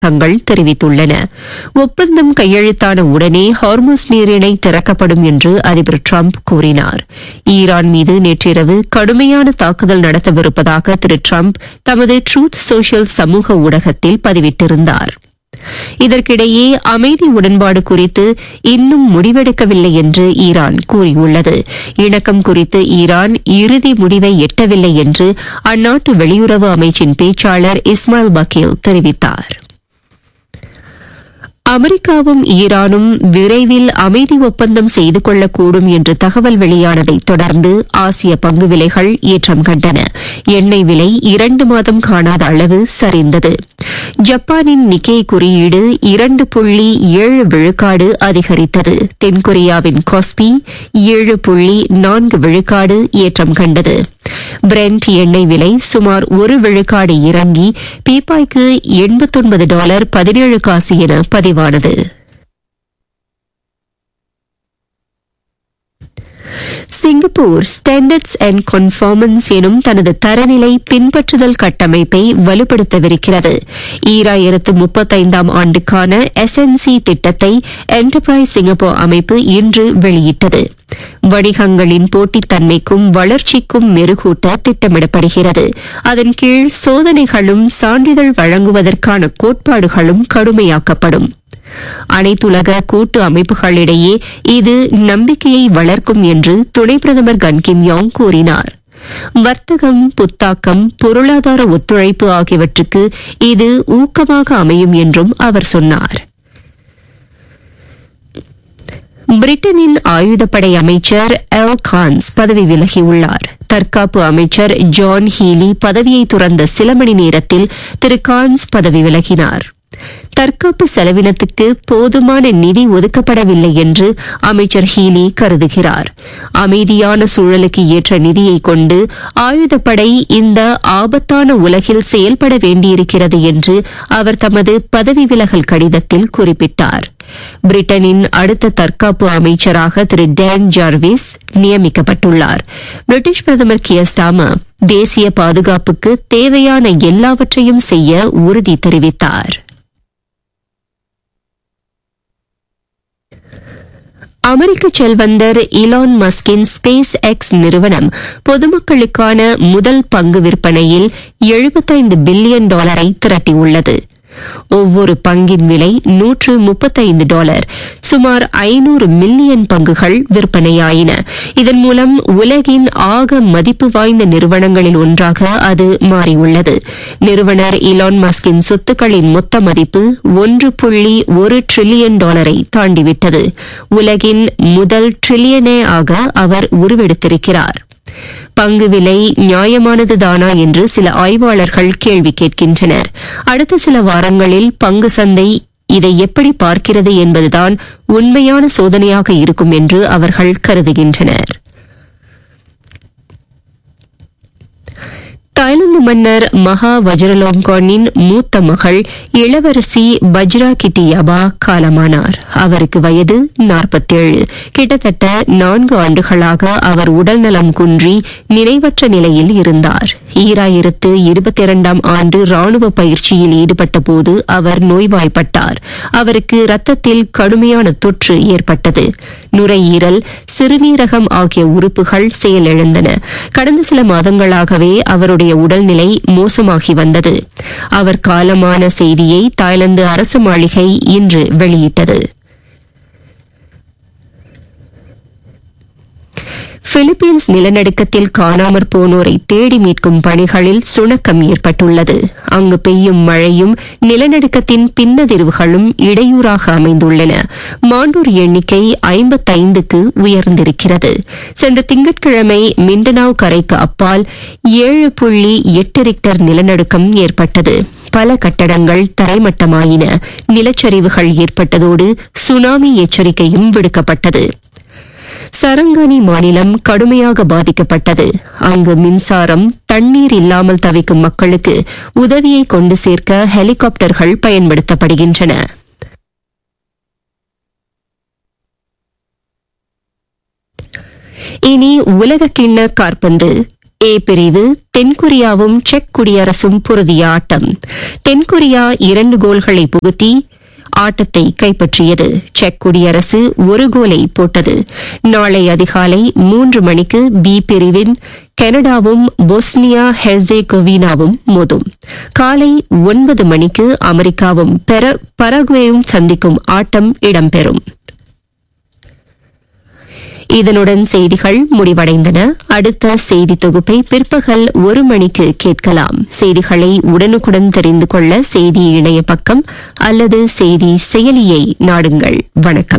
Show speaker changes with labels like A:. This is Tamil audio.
A: தங்கள் தெரிவித்துள்ளன ஒப்பந்தம் கையெழுத்தான உடனே ஹார்முஸ் நீரிணை திறக்கப்படும் என்று அதிபர் டிரம்ப் கூறினார் ஈரான் மீது நேற்றிரவு கடுமையான தாக்குதல் நடத்தவிருப்பதாக திரு டிரம்ப் தமது ட்ரூத் சோஷியல் சமூக ஊடகத்தில் பதிவிட்டிருந்தார் இதற்கிடையே அமைதி உடன்பாடு குறித்து இன்னும் முடிவெடுக்கவில்லை என்று ஈரான் கூறியுள்ளது இணக்கம் குறித்து ஈரான் இறுதி முடிவை எட்டவில்லை என்று அந்நாட்டு வெளியுறவு அமைச்சின் பேச்சாளர் இஸ்மாயில் பக்கீல் தெரிவித்தார் அமெரிக்காவும் ஈரானும் விரைவில் அமைதி ஒப்பந்தம் செய்து கொள்ளக்கூடும் என்று தகவல் வெளியானதை தொடர்ந்து ஆசிய பங்கு விலைகள் ஏற்றம் கண்டன எண்ணெய் விலை இரண்டு மாதம் காணாத அளவு சரிந்தது ஜப்பானின் நிக்கே குறியீடு இரண்டு புள்ளி ஏழு விழுக்காடு அதிகரித்தது தென்கொரியாவின் காஸ்பி ஏழு புள்ளி நான்கு விழுக்காடு ஏற்றம் கண்டது பிரெண்ட் எண்ணெய் விலை சுமார் ஒரு விழுக்காடு இறங்கி பீப்பாய்க்கு எண்பத்தொன்பது டாலர் பதினேழு காசு என பதிவானது சிங்கப்பூர் ஸ்டாண்டர்ட்ஸ் அண்ட் கன்ஃபார்மன்ஸ் எனும் தனது தரநிலை பின்பற்றுதல் கட்டமைப்பை வலுப்படுத்தவிருக்கிறது ஈராயிரத்து முப்பத்தைந்தாம் ஆண்டுக்கான எஸ்என்சி திட்டத்தை என்டர்பிரைஸ் சிங்கப்பூர் அமைப்பு இன்று வெளியிட்டது வணிகங்களின் போட்டித்தன்மைக்கும் வளர்ச்சிக்கும் மெருகூட்ட திட்டமிடப்படுகிறது அதன் கீழ் சோதனைகளும் சான்றிதழ் வழங்குவதற்கான கோட்பாடுகளும் கடுமையாக்கப்படும் அனைத்துலக கூட்டு அமைப்புகளிடையே இது நம்பிக்கையை வளர்க்கும் என்று துணை பிரதமர் கன் கிம் யாங் கூறினார் வர்த்தகம் புத்தாக்கம் பொருளாதார ஒத்துழைப்பு ஆகியவற்றுக்கு இது ஊக்கமாக அமையும் என்றும் அவர் சொன்னார் பிரிட்டனின் ஆயுதப்படை அமைச்சர் எல் கான்ஸ் பதவி விலகியுள்ளார் தற்காப்பு அமைச்சர் ஜான் ஹீலி பதவியை துறந்த சில மணி நேரத்தில் திரு கான்ஸ் பதவி விலகினார் தற்காப்பு செலவினத்துக்கு போதுமான நிதி ஒதுக்கப்படவில்லை என்று அமைச்சர் ஹீலி கருதுகிறார் அமைதியான சூழலுக்கு ஏற்ற நிதியை கொண்டு ஆயுதப்படை இந்த ஆபத்தான உலகில் செயல்பட வேண்டியிருக்கிறது என்று அவர் தமது பதவி விலகல் கடிதத்தில் குறிப்பிட்டார் பிரிட்டனின் அடுத்த தற்காப்பு அமைச்சராக திரு டேன் ஜார்விஸ் நியமிக்கப்பட்டுள்ளார் பிரிட்டிஷ் பிரதமர் கியர் ஸ்டாமர் தேசிய பாதுகாப்புக்கு தேவையான எல்லாவற்றையும் செய்ய உறுதி தெரிவித்தார் அமெரிக்க செல்வந்தர் இலான் மஸ்கின் ஸ்பேஸ் எக்ஸ் நிறுவனம் பொதுமக்களுக்கான முதல் பங்கு விற்பனையில் எழுபத்தைந்து பில்லியன் டாலரை திரட்டியுள்ளது ஒவ்வொரு பங்கின் விலை நூற்று முப்பத்தைந்து டாலர் சுமார் ஐநூறு மில்லியன் பங்குகள் விற்பனையாயின இதன் மூலம் உலகின் ஆக மதிப்பு வாய்ந்த நிறுவனங்களில் ஒன்றாக அது மாறியுள்ளது நிறுவனர் இலான் மஸ்கின் சொத்துக்களின் மொத்த மதிப்பு ஒன்று புள்ளி ஒரு டிரில்லியன் டாலரை தாண்டிவிட்டது உலகின் முதல் டிரில்லியனே ஆக அவர் உருவெடுத்திருக்கிறார் பங்கு விலை நியாயமானதுதானா என்று சில ஆய்வாளர்கள் கேள்வி கேட்கின்றனர் அடுத்த சில வாரங்களில் பங்கு சந்தை இதை எப்படி பார்க்கிறது என்பதுதான் உண்மையான சோதனையாக இருக்கும் என்று அவர்கள் கருதுகின்றனர் தாய்லாந்து மன்னர் மகா வஜ்ரலோங்கானின் மூத்த மகள் இளவரசி பஜ்ரா கிட்டியாபா காலமானார் அவருக்கு வயது நாற்பத்தேழு கிட்டத்தட்ட நான்கு ஆண்டுகளாக அவர் உடல்நலம் குன்றி நினைவற்ற நிலையில் இருந்தார் ஈராயிரத்து இருபத்தி இரண்டாம் ஆண்டு ராணுவ பயிற்சியில் ஈடுபட்டபோது அவர் நோய்வாய்ப்பட்டார் அவருக்கு ரத்தத்தில் கடுமையான தொற்று ஏற்பட்டது நுரையீரல் சிறுநீரகம் ஆகிய உறுப்புகள் செயலிழந்தன கடந்த சில மாதங்களாகவே அவருடைய உடல்நிலை மோசமாகி வந்தது அவர் காலமான செய்தியை தாய்லாந்து அரசு மாளிகை இன்று வெளியிட்டது பிலிப்பீன்ஸ் நிலநடுக்கத்தில் காணாமற் போனோரை தேடி மீட்கும் பணிகளில் சுணக்கம் ஏற்பட்டுள்ளது அங்கு பெய்யும் மழையும் நிலநடுக்கத்தின் பின்னதிர்வுகளும் இடையூறாக அமைந்துள்ளன மாண்டூர் எண்ணிக்கை ஐம்பத்தைந்துக்கு உயர்ந்திருக்கிறது சென்ற திங்கட்கிழமை மிண்டனாவ் கரைக்கு அப்பால் ஏழு புள்ளி எட்டு ரிக்டர் நிலநடுக்கம் ஏற்பட்டது பல கட்டடங்கள் தரைமட்டமாயின நிலச்சரிவுகள் ஏற்பட்டதோடு சுனாமி எச்சரிக்கையும் விடுக்கப்பட்டது சரங்கானி மாநிலம் கடுமையாக பாதிக்கப்பட்டது அங்கு மின்சாரம் தண்ணீர் இல்லாமல் தவிக்கும் மக்களுக்கு உதவியை கொண்டு சேர்க்க ஹெலிகாப்டர்கள் பயன்படுத்தப்படுகின்றன இனி உலக கிண்ண காற்பந்து ஏ பிரிவு தென்கொரியாவும் செக் குடியரசும் பொருதிய ஆட்டம் தென்கொரியா இரண்டு கோல்களை புகுத்தி ஆட்டத்தை கைப்பற்றியது செக் குடியரசு ஒரு கோலை போட்டது நாளை அதிகாலை மூன்று மணிக்கு பி பிரிவின் கனடாவும் பொஸ்னியா ஹெர்சேகோவினாவும் மோதும் காலை ஒன்பது மணிக்கு அமெரிக்காவும் பரகுவேயும் சந்திக்கும் ஆட்டம் இடம்பெறும் இதனுடன் செய்திகள் முடிவடைந்தன அடுத்த செய்தி தொகுப்பை பிற்பகல் ஒரு மணிக்கு கேட்கலாம் செய்திகளை உடனுக்குடன் தெரிந்து கொள்ள செய்தி இணைய பக்கம் அல்லது செய்தி செயலியை நாடுங்கள் வணக்கம்